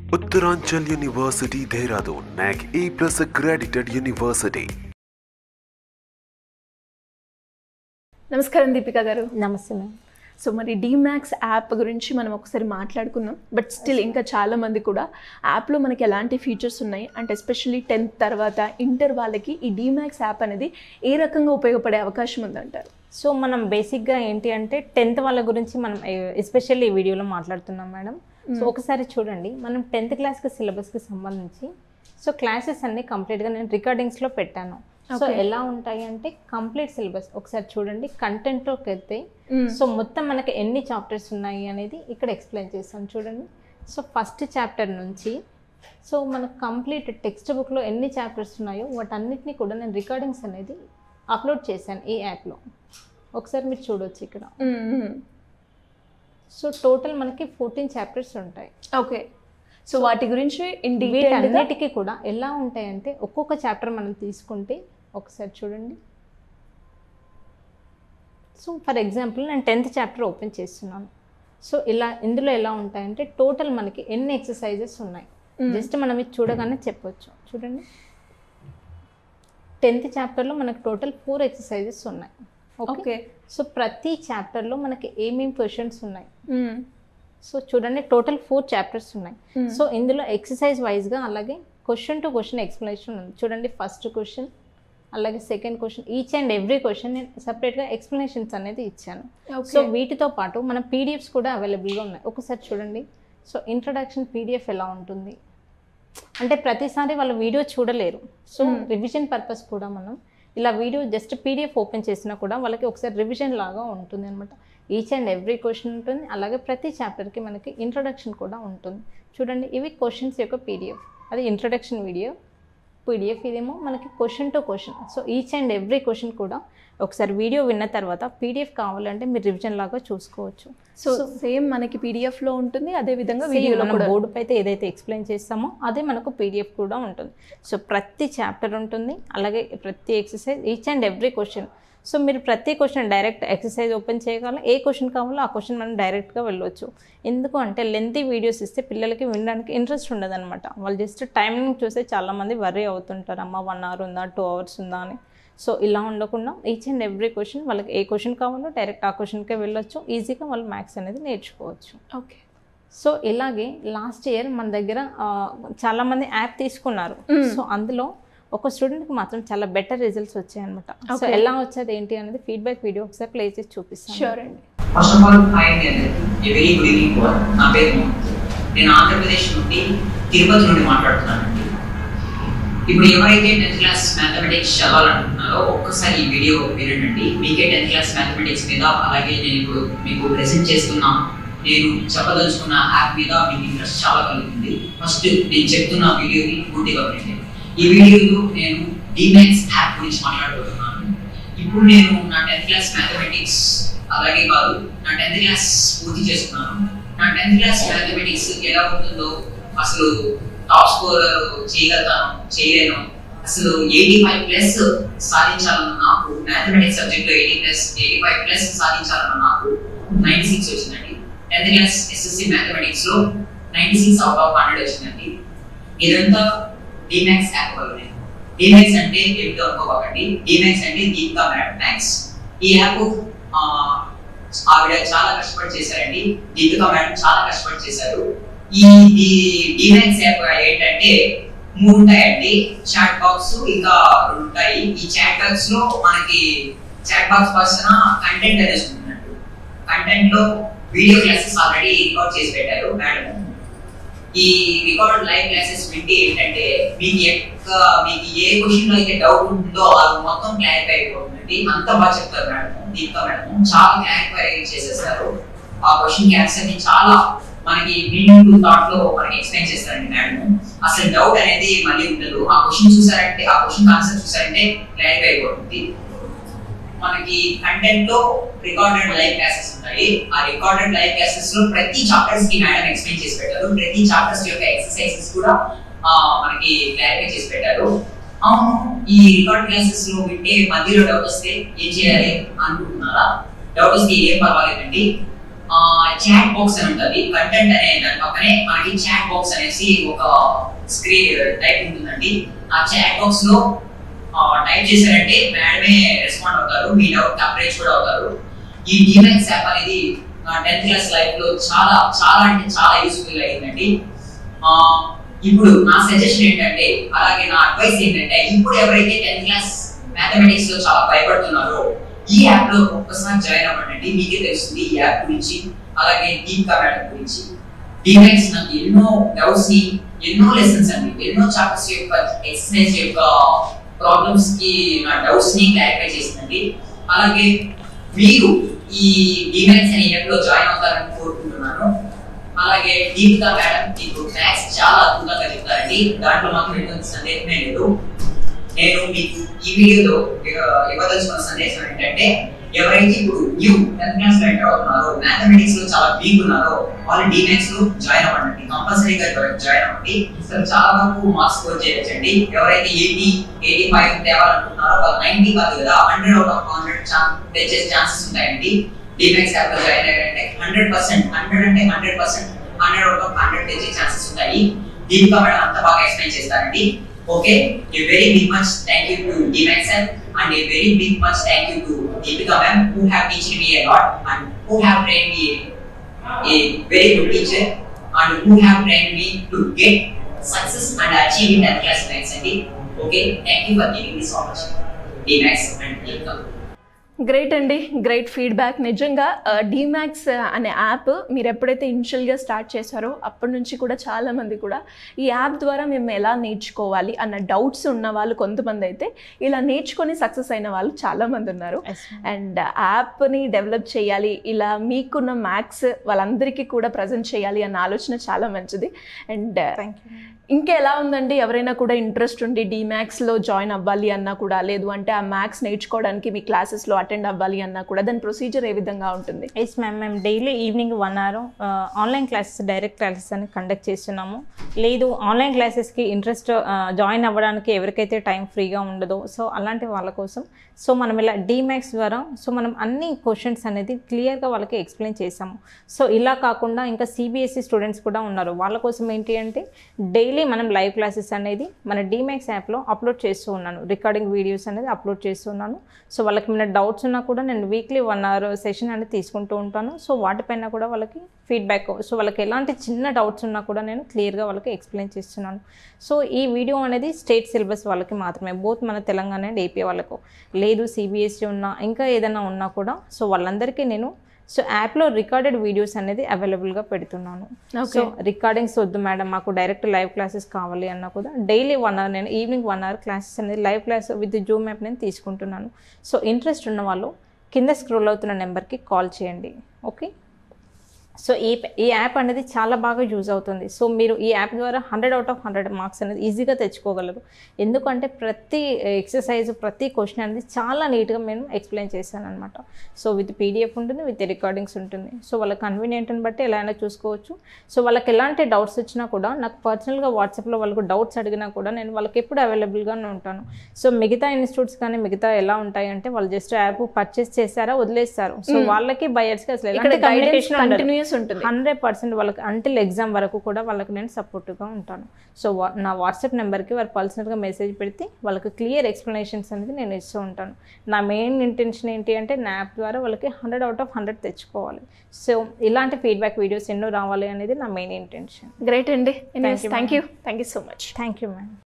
Uttaranchal University Dehradun NAC A plus accredited university. నమస్కారం దీపిక గారు నమస్తే మ్యామ్ సో మరి డీమ్యాక్స్ యాప్ గురించి మనం ఒకసారి మాట్లాడుకున్నాం బట్ స్టిల్ ఇంకా చాలా మంది కూడా యాప్లో మనకి ఎలాంటి ఫీచర్స్ ఉన్నాయి అంటే ఎస్పెషల్లీ టెన్త్ తర్వాత ఇంటర్ వాళ్ళకి ఈ డీమ్యాక్స్ యాప్ అనేది ఏ రకంగా ఉపయోగపడే అవకాశం ఉందంటారు సో మనం బేసిక్గా ఏంటి అంటే టెన్త్ వాళ్ళ గురించి మనం ఎస్పెషల్లీ ఈ వీడియోలో మాట్లాడుతున్నాం మేడం సో ఒకసారి చూడండి మనం టెన్త్ క్లాస్కి సిలబస్కి సంబంధించి సో క్లాసెస్ అన్ని కంప్లీట్గా నేను రికార్డింగ్స్లో పెట్టాను సో Okay. ఎలా ఉంటాయి అంటే కంప్లీట్ సిలబస్ ఒకసారి చూడండి కంటెంట్లోకి వెళ్తే సో మొత్తం మనకి ఎన్ని చాప్టర్స్ ఉన్నాయి అనేది ఇక్కడ ఎక్స్ప్లెయిన్ చేస్తాను చూడండి సో ఫస్ట్ చాప్టర్ నుంచి సో మనకు కంప్లీట్ టెక్స్ట్ బుక్లో ఎన్ని చాప్టర్స్ ఉన్నాయో వాటన్నిటిని కూడా నేను రికార్డింగ్స్ అనేది అప్లోడ్ చేశాను ఈ యాప్లో ఒకసారి మీరు చూడొచ్చు ఇక్కడ సో టోటల్ మనకి ఫోర్టీన్ చాప్టర్స్ ఉంటాయి ఓకే సో వాటి గురించి ఇన్ డీటెయిల్గా వీటన్నిటికీ కూడా ఎలా ఉంటాయంటే ఒక్కొక్క చాప్టర్ మనం తీసుకుంటే ఒకసారి చూడండి సో ఫర్ ఎగ్జాంపుల్ నేను టెన్త్ చాప్టర్ ఓపెన్ చేస్తున్నాను సో ఇలా ఇందులో ఎలా ఉంటాయంటే టోటల్ మనకి ఎన్ని ఎక్సర్సైజెస్ ఉన్నాయి జస్ట్ మనం ఇది చూడగానే చెప్పొచ్చు చూడండి టెన్త్ చాప్టర్లో మనకి టోటల్ ఫోర్ ఎక్సర్సైజెస్ ఉన్నాయి ఓకే ఓకే సో ప్రతి చాప్టర్లో మనకి ఏమేమి క్వశ్చన్స్ ఉన్నాయి సో చూడండి టోటల్ ఫోర్ చాప్టర్స్ ఉన్నాయి సో ఇందులో ఎక్సర్సైజ్ వైజ్గా అలాగే క్వశ్చన్ టు క్వశ్చన్ ఎక్స్ప్లెనేషన్ ఉంది చూడండి ఫస్ట్ క్వశ్చన్ అలాగే second question each and every question నేను సపరేట్గా ఎక్స్ప్లెనేషన్స్ అనేది ఇచ్చాను సో వీటితో పాటు మన పీడిఎఫ్స్ కూడా అవైలబుల్గా ఉన్నాయి ఒకసారి చూడండి సో ఇంట్రడక్షన్ పీడిఎఫ్ ఎలా ఉంటుంది అంటే ప్రతిసారి వాళ్ళ వీడియో చూడలేరు సో రివిజన్ పర్పస్ కూడా మనం ఇలా వీడియో జస్ట్ పీడిఎఫ్ ఓపెన్ చేసినా కూడా వాళ్ళకి ఒకసారి రివిజన్ లాగా ఉంటుంది అనమాట ఈచ్ అండ్ ఎవ్రీ క్వశ్చన్ ఉంటుంది అలాగే ప్రతి చాప్టర్కి మనకి ఇంట్రొడక్షన్ కూడా ఉంటుంది చూడండి ఇవి క్వశ్చన్స్ యొక్క పీడిఎఫ్ అది ఇంట్రొడక్షన్ వీడియో పీడిఎఫ్ ఇదేమో మనకి question to question so each and every question కూడా ఒకసారి వీడియో విన్న తర్వాత పీడిఎఫ్ కావాలంటే మీరు రివిజన్ లాగా చూసుకోవచ్చు సో సేమ్ మనకి PDF లో ఉంటుంది అదే విధంగా Same వీడియోలో మనం కూడా బోర్డు పైతే ఏదైతే ఎక్స్ప్లెయిన్ చేస్తామో అదే మనకు పీడిఎఫ్ కూడా ఉంటుంది సో ప్రతి చాప్టర్ ఉంటుంది అలాగే ప్రతి exercise each and every question so మీరు ప్రతి క్వశ్చన్ డైరెక్ట్ ఎక్సర్సైజ్ ఓపెన్ చేయగలం ఏ క్వశ్చన్ కావాలో ఆ క్వశ్చన్ మనం డైరెక్ట్గా వెళ్ళొచ్చు ఎందుకు అంటే లెంతీ వీడియోస్ ఇస్తే పిల్లలకి వినడానికి ఇంట్రెస్ట్ ఉండదన్నమాట వాళ్ళు జస్ట్ టైమింగ్ చూస్తే చాలామంది వర్రీ అవుతుంటారు అమ్మ వన్ అవర్ ఉందా టూ అవర్స్ ఉందా అని సో ఇలా ఉండకుండా ఈచ్ అండ్ ఎవ్రీ క్వశ్చన్ వాళ్ళకి ఏ క్వశ్చన్ కావాలో డైరెక్ట్ ఆ క్వశ్చన్కే వెళ్ళొచ్చు ఈజీగా వాళ్ళు మ్యాథ్స్ అనేది నేర్చుకోవచ్చు ఓకే సో ఇలాగే లాస్ట్ ఇయర్ మన దగ్గర ఆ, చాలా మంది యాప్ తీసుకున్నారు సో అందులో ఒక స్టూడెంట్కి మాత్రం చాలా బెటర్ రిజల్ట్స్ వచ్చాయన్నమాట సో Okay. ఎలా వచ్చేది ఏంటి అనేది ఫీడ్బ్యాక్ వీడియో ఒకసారి ప్లే చేసి చూపిస్తాను షూర్ అండి ఫస్ట్ ఆఫ్ ఆల్ హాయ్ అండి అందరికీ వెరీ గుడ్ ఈవినింగ్ వన్ నా పేరు మోహన్ నేను ఆంధ్రప్రదేశ్ నుండి తిరుపతి నుండి మాట్లాడుతున్నానండి ఇప్పుడు ఎవరైతే టెన్త్ క్లాస్ మ్యాథమెటిక్స్ చదవాలనుకుంటున్నారో ఒక్కసారి ఈ వీడియో వినండి మీకే టెన్త్ క్లాస్ మ్యాథమెటిక్స్ మీద అలాగే నేను ఇప్పుడు మీకు ప్రెజెంట్ చేస్తున్న నేను చెప్పదలుచుకున్న యాప్ మీద మీకు ఇంట్రెస్ట్ చాలా కలుగుతుంది ఫస్ట్ నేను చెప్తున్న వీడియోని పూర్తిగా వినండి ఈ వీడియోలో నేను డిమెన్స్ యాప్ గురించి మాట్లాడబోతున్నాను ఇప్పుడు నేను నా టెన్త్ క్లాస్ మ్యాథమెటిక్స్ అలాగే కాదు నా టెన్త్ క్లాస్ పూర్తి చేసుకున్నాను నా టెన్త్ క్లాస్ మ్యాథమెటిక్స్ ఎలా ఉంటుందో అసలు టాప్ స్కోర్ చేయగలుగుతాను చేయలేను అసలు ఎయిటీ ఫైవ్ ప్లస్ సాధించాలన్న నాకు మ్యాథమెటిక్స్ సబ్జెక్ట్ లో eighty plus eighty five plus సాధించాలన్న నాకు నైన్టీ సిక్స్ వచ్చిందండి టెన్త్ క్లాస్ ఎస్ఎస్సి మ్యాథమెటిక్స్ లో ninety six out of hundred వచ్చిందండి ఇదంతా డిమాక్స్ యాప్ వల్లనే డిమాక్స్ అంటే ఏమిటో అనుకోకండి డిమాక్స్ అంటే దీపికా మ్యాథ్ మ్యాథ్స్ ఈ యాప్ ఆ, ఆవిడ చాలా కష్టపడి చేశారండి దీపికా మేడం చాలా కష్టపడి చేశారు ఈ డిమాక్స్ యాప్ ఏంటంటే మూడు ఉంటాయండి చాట్ బాక్స్ ఇంకా రెండు ఉంటాయి ఈ చాట్ బాక్స్ లో మనకి చాట్ బాక్స్ పర్సన్ కంటెంట్ అనేది ఉంటున్నట్టు కంటెంట్ లో వీడియో క్లాసెస్ ఆల్రెడీ రికార్డ్ చేసి పెట్టారు మేడం ఈ రికార్డ్ లైవ్ క్లాసెస్ వింటే ఏంటంటే మీకు ఎక్క మీకు ఏ క్వశ్చన్ లో అయితే డౌట్ ఉంటుందో అది మొత్తం క్లారిఫై అయిపోతుందండి అంత బాగా చెప్తారు మేడం దీంతో మేడం చాలా క్లారిఫై చేసేస్తారు ఆ క్వశ్చన్ కి ఆన్సర్ ని చాలా మనకి మీనింగ్ థాట్ లో మనకి ఎక్స్ప్లెయిన్ చేస్తారండి మేడం అసలు డౌట్ అనేది మళ్ళీ ఉండదు ఆ క్వశ్చన్ చూసారంటే ఆ క్వశ్చన్ ఆన్సర్ చూసారంటే క్లారిఫై అయిపోతుంది మనకి కంటెంట్ లో రికార్డెడ్ లైవ్ క్లాసెస్ ఉంటాయి ఆ రికార్డెడ్ లైవ్ క్లాసెస్ లో ప్రతి చాప్టర్స్ కి మేడం ఎక్స్ప్లెయిన్ చేసి పెట్టారు ప్రతి చాప్టర్స్ యొక్క ఎక్సర్సైజెస్ కూడా ఆ, మనకి క్లారిఫై చేసి పెట్టారు అవును ఈ రికార్డ్ క్లాసెస్ లో వింటే మధ్యలో డౌట్ వస్తే ఏం చేయాలి అనుకుంటున్నారా డౌట్ వస్తే ఏం పర్వాలేదండి చాట్ బాక్స్ అని ఉంటుంది కంటెంట్ అనే దాని పక్కనే మనకి చాట్ బాక్స్ అనేసి ఒక స్క్రీన్ టైప్ ఉంటుందండి ఆ చాట్ బాక్స్ లో టైప్ చేశారంటే మేడమే రెస్పాండ్ అవుతారు మీ డౌట్ కవరేజ్ కూడా అవుతారు ఈ డిమెన్స్ యాప్ అనేది టెన్త్ క్లాస్ లైఫ్ లో చాలా చాలా అంటే చాలా యూస్ఫుల్ అయిందండి ఆ, ఇప్పుడు నా సజెషన్ ఏంటంటే అలాగే నా అడ్వైస్ ఏంటంటే ఇప్పుడు ఎవరైతే టెన్త్ క్లాస్ మ్యాథమెటిక్స్ లో చాలా భయపడుతున్నారో ఈ యాప్ లో ఒక్కసారి జాయిన్ అవ్వండి మీకే తెలుస్తుంది ఈ యాప్ గురించి అలాగే దీపికా మేడం గురించి డిమెన్స్ నాకు ఎన్నో డౌట్స్ ని ఎన్నో లెసన్స్ అండి ఎన్నో చాప్టర్స్ యొక్క ఎక్సర్సైజ్ యొక్క ప్రాబ్లమ్స్ కి నా డౌట్స్ ని క్లారిఫై చేసిందండి అలాగే మీరు ఈ డిమెన్స్ అనే యాప్ లో జాయిన్ అవుతారని కోరుకుంటున్నాను అలాగే దీపికా మేడం మీకు మ్యాథ్స్ చాలా అద్భుతంగా చెప్తారండి దాంట్లో మాత్రం ఎటువంటి సందేహమే లేదు నేను మీకు ఈ వీడియోలో ఇవ్వ- ఇవ్వదలుచుకున్న సందేశం ఏంటంటే ఎవరైతే ఇప్పుడు న్యూ టెన్త్ క్లాస్ లో ఎంటర్ అవుతున్నారో మ్యాథమెటిక్స్ లో చాలా వీక్ ఉన్నారో వాళ్ళు డిమెక్స్ లో జాయిన్ అవ్వండి కంపల్సరీగా జాయిన్ అవ్వండి అసలు చాలా వరకు మార్క్స్ స్కోర్ చేయొచ్చండి ఎవరైతే ఎయిటీ ఎయిటీ ఫైవ్ తేవాలనుకుంటున్నారో వాళ్ళు నైన్టీ కాదు కదా హండ్రెడ్ అవుట్ ఆఫ్ హండ్రెడ్ తెచ్చే ఛాన్సెస్ ఉంటాయండి డిమెక్స్ యాప్ లో జాయిన్ అయ్యారంటే హండ్రెడ్ పర్సెంట్ హండ్రెడ్ అంటే hundred percent hundred out of hundred తెచ్చే ఛాన్సెస్ ఉంటాయి దీపికా మేడం అంత బాగా ఎక్స్ప్లెయిన్ చేస్తారండి okay a very big much thank you to DMAX app and a very big much thank you to Deepika ma'am who have teached me a lot and who have trained me a very good teacher and who have trained me to get success and achieve in 10th class maths and okay thank you for giving this opportunity DMAX and Deepika great అండి great feedback నిజంగా DMAX అనే app మీరు ఎప్పుడైతే ఇనిషియల్గా start చేశారో అప్పటి నుంచి కూడా చాలామంది కూడా ఈ యాప్ ద్వారా మేము ఎలా నేర్చుకోవాలి అన్న డౌట్స్ ఉన్న వాళ్ళు కొంతమంది అయితే ఇలా నేర్చుకొని సక్సెస్ అయిన వాళ్ళు చాలామంది ఉన్నారు Yes, ma'am. అండ్ యాప్ని డెవలప్ చేయాలి ఇలా మీకున్న మ్యాథ్స్ వాళ్ళందరికీ కూడా ప్రజెంట్ చేయాలి అన్న ఆలోచన చాలా మంచిది అండ్ థ్యాంక్ యూ ఇంకా ఎలా ఉందండి ఎవరైనా కూడా ఇంట్రెస్ట్ ఉండి డిమాక్స్లో జాయిన్ అవ్వాలి అన్నా కూడా లేదు అంటే ఆ మ్యాథ్స్ నేర్చుకోవడానికి మీ క్లాసెస్లో అటెండ్ అవ్వాలి అన్నా కూడా దాని ప్రొసీజర్ ఏ విధంగా ఉంటుంది ఎస్ మ్యామ్ మేము daily evening one hour online classes direct classes అని కండక్ట్ చేస్తున్నాము లేదు ఆన్లైన్ క్లాసెస్కి ఇంట్రెస్ట్ జాయిన్ అవ్వడానికి ఎవరికైతే టైం ఫ్రీగా ఉండదో సో అలాంటి వాళ్ళ కోసం సో మనం ఇలా డీమ్యాక్స్ ద్వారా సో మనం అన్ని క్వశ్చన్స్ అనేది క్లియర్గా వాళ్ళకి ఎక్స్ప్లెయిన్ చేసాము సో ఇలా కాకుండా ఇంకా సిబిఎస్ఈ స్టూడెంట్స్ కూడా ఉన్నారు వాళ్ళ కోసం ఏంటి అంటే డైలీ మనం లైవ్ క్లాసెస్ అనేది మన డీమ్యాక్స్ యాప్లో అప్లోడ్ చేస్తూ ఉన్నాను రికార్డింగ్ వీడియోస్ అనేది అప్లోడ్ చేస్తూ ఉన్నాను సో వాళ్ళకి ఏమైనా డౌట్స్ ఉన్నా కూడా నేను వీక్లీ వన్ అవర్ సెషన్ అనేది తీసుకుంటూ ఉంటాను సో వాటిపైన కూడా వాళ్ళకి ఫీడ్బ్యాక్ సో వాళ్ళకి ఎలాంటి చిన్న డౌట్స్ ఉన్నా కూడా నేను క్లియర్గా వాళ్ళకి ఎక్స్ప్లెయిన్ చేస్తున్నాను సో ఈ వీడియో అనేది స్టేట్ సిలబస్ వాళ్ళకి మాత్రమే బోత్ మన తెలంగాణ అండ్ ఏపీ వాళ్ళకు లేదు సిబిఎస్ఈ ఉన్నా ఇంకా ఏదైనా ఉన్నా కూడా సో వాళ్ళందరికీ నేను సో యాప్లో రికార్డెడ్ వీడియోస్ అనేది అవైలబుల్గా పెడుతున్నాను సో రికార్డింగ్స్ వద్దు మేడం మాకు డైరెక్ట్ లైవ్ క్లాసెస్ కావాలి అన్నా కూడా డైలీ వన్ అవర్ నేను ఈవినింగ్ వన్ అవర్ క్లాసెస్ అనేది live class with Zoom app నేను తీసుకుంటున్నాను సో ఇంట్రెస్ట్ ఉన్న వాళ్ళు కింద స్క్రోల్ అవుతున్న నెంబర్కి కాల్ చేయండి ఓకే సో ఈ ఈ యాప్ అనేది చాలా బాగా యూజ్ అవుతుంది సో మీరు ఈ యాప్ ద్వారా hundred out of hundred marks అనేది ఈజీగా తెచ్చుకోగలరు ఎందుకంటే ప్రతి ఎక్సర్సైజ్ ప్రతి క్వశ్చన్ అనేది చాలా నీట్గా నేను ఎక్స్ప్లెయిన్ చేశాను అనమాట సో విత్ పీడిఎఫ్ ఉంటుంది విత్ రికార్డింగ్స్ ఉంటుంది సో వాళ్ళ కన్వీనియంట్ని బట్టి ఎలా అయినా చూసుకోవచ్చు సో వాళ్ళకి ఎలాంటి డౌట్స్ వచ్చినా కూడా నాకు పర్సనల్గా వాట్సాప్లో వాళ్ళకు డౌట్స్ అడిగినా కూడా నేను వాళ్ళకి ఎప్పుడు అవైలబుల్గానే ఉంటాను సో మిగతా ఇన్స్టిట్యూట్స్ కానీ మిగతా ఎలా ఉంటాయి అంటే వాళ్ళు జస్ట్ యాప్ పర్చేస్ చేశారా వదిలేస్తారు సో వాళ్ళకి బయర్స్కి అసలు ఇక్కడ ఎలాంటి కమ్యూనికేషన్ ఉండదు కంటిన్యూస్ ఉంటుంది హండ్రెడ్ పర్సెంట్ వాళ్ళకి అంటిల్ ఎగ్జామ్ వరకు కూడా వాళ్ళకి నేను సపోర్ట్గా ఉంటాను సో వా- నా వాట్సాప్ నెంబర్కి వారు పర్సనల్గా మెసేజ్ పెడితే వాళ్ళకి క్లియర్ ఎక్స్ప్లెనేషన్స్ అనేది నేను ఇస్తూ ఉంటాను నా మెయిన్ ఇంటెన్షన్ ఏంటి అంటే నా యాప్ ద్వారా వాళ్ళకి హండ్రెడ్ అవుట్ ఆఫ్ హండ్రెడ్ తెచ్చుకోవాలి సో ఇలాంటి ఫీడ్బ్యాక్ వీడియోస్ ఎన్నో రావాలి అనేది నా మెయిన్ ఇంటెన్షన్ గ్రేట్ అండి Thank you, thank you thank you so much thank you ma'am